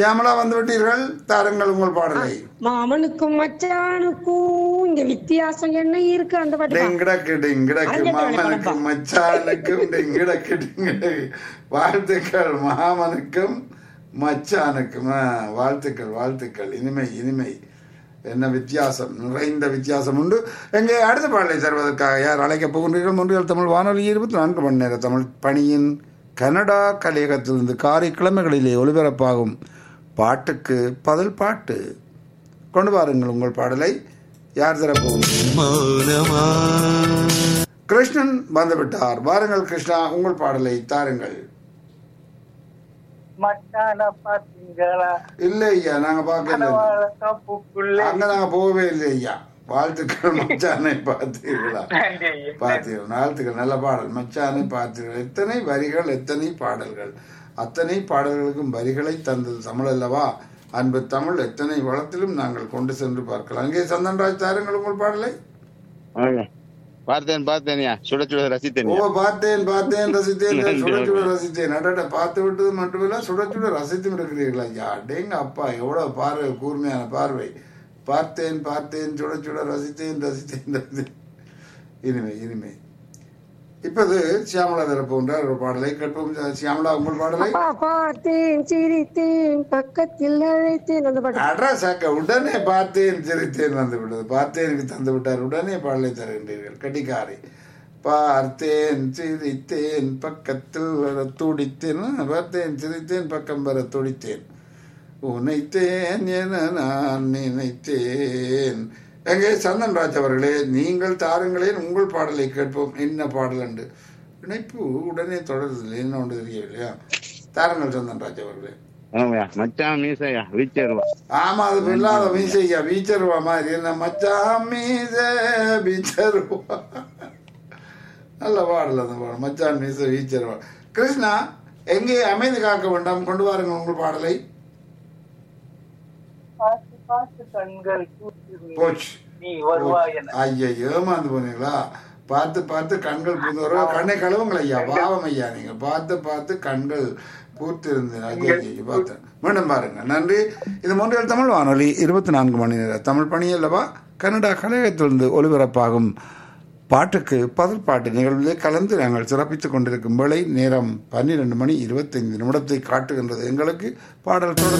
சியாமலா வந்து விட்டீர்கள் தாருங்கள் உங்கள் பாடலை மாமனுக்கும் மச்சானுக்கும் இங்க வித்தியாசம் என்ன இருக்கு அந்த பாட்டு பா. டெங்கிடக்கு டெங்கிடக்கு அரங்கேற்ற மாமனுக்கும் வேலை மச்சானுக்கும் டெங்கிடக்கு டெங்கிடக்கு வாழ்த்துக்கள் மாமனுக்கும் மச்சானுக்கும் ஆ, வாழ்த்துக்கள் வாழ்த்துக்கள் இனிமை இனிமை என்ன வித்தியாசம் நிறைந்த வித்தியாசம் உண்டு எங்கே அடுத்த பாடலை தருவதற்காக யார் அழைக்கப் போகின்றீர்கள் முன்றியல் தமிழ் வானொலி இருபத்தி நான்கு மணி நேர தமிழ் பணியின் கனடா கலையகத்திலிருந்து காரைக்கிழமைகளிலே ஒளிபரப்பாகும் பாட்டுக்கு பதில் பாட்டு கொண்டு வாருங்கள் உங்கள் பாடலை யார் தரப்போகிறீர்கள் மௌனமா கிருஷ்ணன் வந்துவிட்டார் வாருங்கள் கிருஷ்ணா உங்கள் பாடலை தாருங்கள் மச்சான பாத்தீங்களா இல்லை ஐயா நாங்க பார்க்கல கனவாழ காப்புக்குள்ளே அங்க நாங்க போகவே இல்லை ஐயா வாழ்த்துக்கள் மச்சானை பார்த்தீர்களா நன்றி ஐயா. பார்த்தீர்கள் வாழ்த்துக்கள் நல்ல பாடல் மச்சானை பார்த்தீர்கள் எத்தனை வரிகள் எத்தனை பாடல்கள் அத்தனை பாடல்களுக்கும் வரிகளை தந்தது தமிழ் அல்லவா அன்பு தமிழ் எத்தனை வளத்திலும் நாங்கள் கொண்டு சென்று பார்க்கலாம் அங்கே சந்தன்ராஜ் தாருங்கள் உங்கள் பாடலை ஓகே. பார்த்தேன் பார்த்தேன்யா சுட சுட ரசித்தேன் ஓ பார்த்தேன் பார்த்தேன் ரசித்தேன் சுட சுட ரசித்தேன் அடட பார்த்து விட்டது மட்டுமில்ல சுட சுட ரசித்தும் இருக்கிறீர்களா ஐயா அடேங்க அப்பா எவ்வளவு பார்வை கூர்மையான பார்வை பார்த்தேன் பார்த்தேன் சுட சுட ரசித்தேன் ரசித்தேன் ரசித்தேன் இனிமை இனிமை இப்போது சியாமலா தரப்போன்ற ஒரு பாடலை கேட்போம் சியாமலா உங்கள் பாடலை அப்பா பார்த்தேன் சிரித்தேன் பக்கத்தில் அழைத்தேன் அந்த பாட்டு அட்ரா சாக்க உடனே பார்த்தேன் சிரித்தேன் வந்து விட்டது பார்த்தேனுக்கு தந்து விட்டார் உடனே பாடலை தருகின்றீர்கள் கட்டிக்காரி பார்த்தேன் சிரித்தேன் பக்கத்தில் வர துடித்தேன் ஆ, பார்த்தேன் சிரித்தேன் பக்கம் வர துடித்தேன் உனைத்தேன் என நான் நினைத்தேன் எங்கே சந்தன்ராஜ் அவர்களே நீங்கள் தாருங்களேன் உங்கள் பாடலை கேட்போம் என்ன பாடல் என்று இணைப்பு உடனே தொடருதில்லை என்ன ஒன்று தெரியவில்லையா தாருங்கள் சந்தன்ராஜ் அவர்களே ஆமாய்யா மச்சான் மீசையா வீச்சேருவா ஆமா அது இல்லாத மீசையா வீச்சருவா மாதிரி என்ன மச்சான் மீச வீச்சருவா நல்ல பாடல் அந்த பாடல் மச்சான் மீச வீச்சருவா கிருஷ்ணா எங்கே அமைதி காக்க வேண்டாம் கொண்டு வாருங்க உங்கள் பாடலை பார்த்து பார்த்து கண்கள் கூசுது. போச்சு நீ வருவாய் என ஐயா ஏமாந்து போனீங்களா பார்த்து பார்த்து கண்கள் புதுவரோ கண்ணை கழுவுங்கள் ஐயா பாவம் ஐயா நீங்க பார்த்து பார்த்து கண்கள் பூத்திருந்தேன் ஐயா ஐயா பார்த்தேன் மீண்டும் பாருங்க நன்றி இது மூன்றில் தமிழ் வானொலி இருபத்தி நான்கு மணி நேர தமிழ் பணி அல்லவா கனடா கலையகத்திலிருந்து ஒலிபரப்பாகும் பாட்டுக்கு பதில் பாட்டு நிகழ்விலே கலந்து நாங்கள் சிறப்பித்துக் கொண்டிருக்கும் வேளை நேரம் பன்னிரண்டு மணி இருபத்தைந்து நிமிடத்தை காட்டுகின்றது எங்களுக்கு பாடல் தொடர்